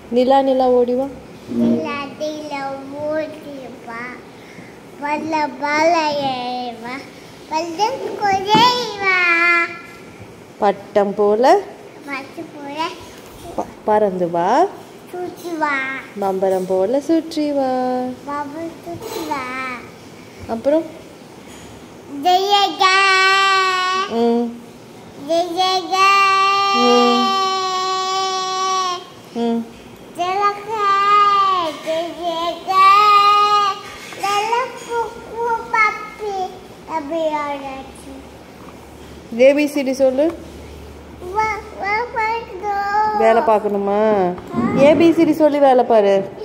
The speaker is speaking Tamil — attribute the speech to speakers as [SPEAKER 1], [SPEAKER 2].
[SPEAKER 1] நிலா நிலா ஓடிவா
[SPEAKER 2] இல்லாட்டில ஓடிவா வல்ல பாலையவா வல்ல குறைவா
[SPEAKER 1] பட்டம் போல
[SPEAKER 2] மற்ற போல
[SPEAKER 1] ப- பறந்து வா
[SPEAKER 2] சுற்றுவா
[SPEAKER 1] பம்பரம் போல சுற்றி வா
[SPEAKER 2] பாபு சுற்றுவா
[SPEAKER 1] அப்புறம்
[SPEAKER 2] ஜெயகா
[SPEAKER 1] ம்
[SPEAKER 2] ஜெயகா
[SPEAKER 1] ம். ம்
[SPEAKER 2] ஜலகா ஜெயகா லலப்புக்கு பப்பி அப்படியாச்சு
[SPEAKER 1] ஏபிசிடி சொல்லு
[SPEAKER 2] வா வா பாருங்க
[SPEAKER 1] வேலை பார்க்கணுமா ஏபிசிடி சொல்லி வேலை பாரு